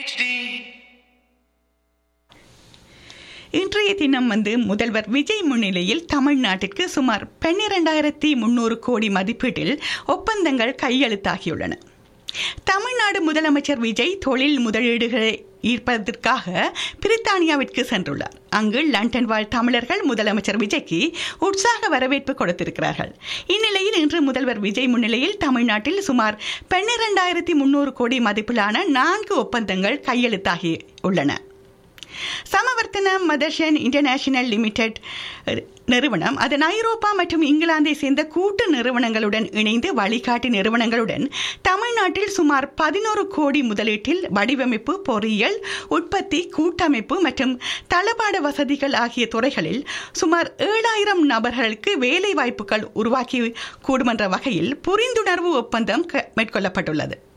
இன்றைய தினம் வந்து முதல்வர் விஜய் முன்னிலையில் தமிழ்நாட்டிற்கு சுமார் பன்னிரெண்டாயிரத்தி முன்னூறு கோடி மதிப்பீட்டில் ஒப்பந்தங்கள் கையெழுத்தாகியுள்ளன தமிழ்நாடு முதலமைச்சர் விஜய் தொழில் முதலீடுகளை ஈர்ப்பதற்காக பிரித்தானியாவிற்கு சென்றுள்ளார் அங்கு லண்டன் வாழ் தமிழர்கள் முதலமைச்சர் விஜய்க்கு உற்சாக வரவேற்பு கொடுத்திருக்கிறார்கள் இந்நிலையில் இன்று முதல்வர் விஜய் முன்னிலையில் தமிழ்நாட்டில் சுமார் பன்னிரெண்டாயிரத்தி முன்னூறு கோடி மதிப்பிலான நான்கு ஒப்பந்தங்கள் கையெழுத்தாகி உள்ளன சமவர்த்தன மதர்ஷன் இன்டர்நேஷனல் லிமிடெட் நிறுவனம் அதன் ஐரோப்பா மற்றும் இங்கிலாந்தை சேர்ந்த கூட்டு நிறுவனங்களுடன் இணைந்து வழிகாட்டி நிறுவனங்களுடன் தமிழ்நாட்டில் சுமார் பதினோரு கோடி முதலீட்டில் வடிவமைப்பு பொறியியல் உற்பத்தி கூட்டமைப்பு மற்றும் தளபாட வசதிகள் ஆகிய துறைகளில் சுமார் ஏழாயிரம் நபர்களுக்கு வேலை வாய்ப்புகள் உருவாக்கி கூடுமென்ற வகையில் புரிந்துணர்வு ஒப்பந்தம் மேற்கொள்ளப்பட்டுள்ளது